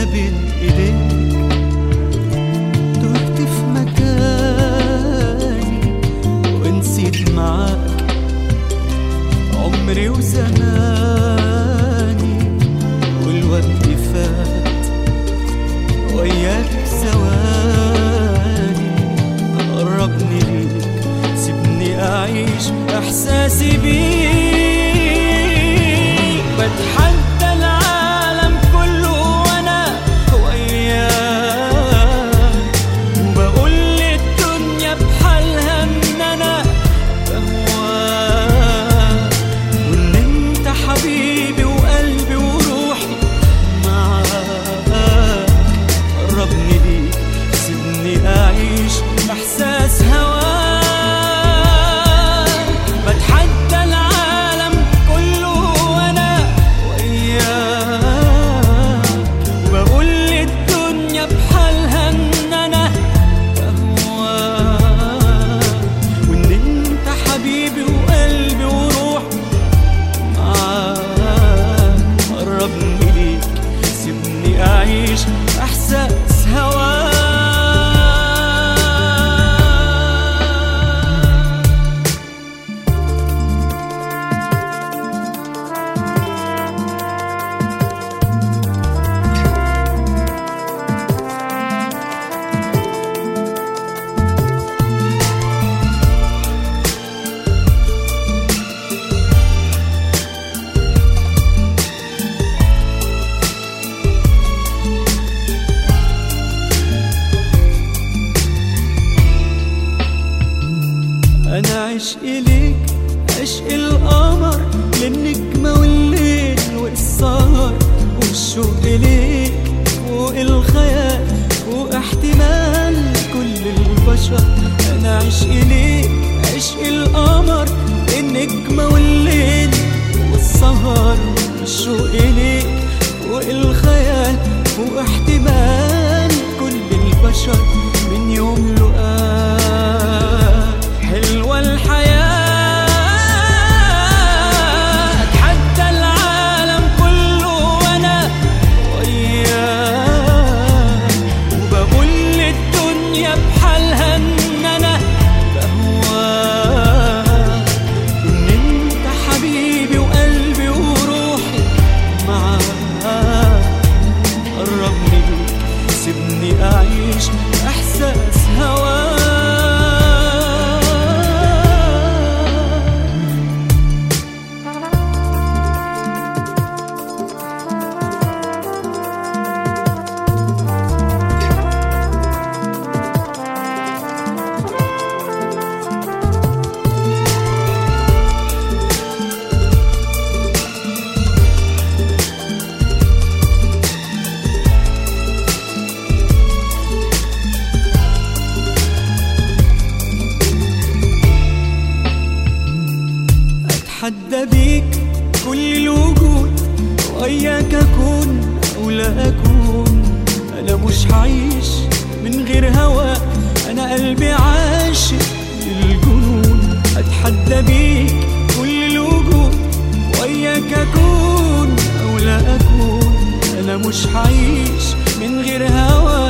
وانا بين ايديك تهت في مكاني ونسيت معاك عمري وزماني والوقت فات وياك ثواني قربني ليك سيبني اعيش احساسي بيك بتحدى العالم كله وانا وياك وبقول للدنيا بحالها ان انا بهواك وان انت حبيبي وقلبي وروحي معاك قربني ليك سيبني اعيش احساس هواك بتحدى العالم كله وانا وياك وبقول للدنيا بحالها ان انا بهواك وان انت حبيبي وقلبي وروحي معاك قربني ليك سيبني اعيش احساس هواك انا عشق ليك عشق القمر للنجمة والليل والسهر والشوق ليك فوق الخيال فوق احتمال كل البشر انا عشق ليك عشق القمر للنجمة والليل والسهر والشوق ليك فوق الخيال فوق احتمال كل البشر من يوم لقاك حلوة الحياة أتحدى العالم كله وأنا وياك وبقول للدنيا بحالها إن أنا بهواك وإن أنت حبيبي وقلبي وروحي معاك قربني ليك سيبني أعيش إحساس هواك اتحدى بيك كل الوجود وياك اكون او لا اكون انا مش هعيش من غير هواك انا قلبي عاشق للجنون اتحدى بيك كل الوجود وياك اكون او لا اكون انا مش هعيش من غير هواك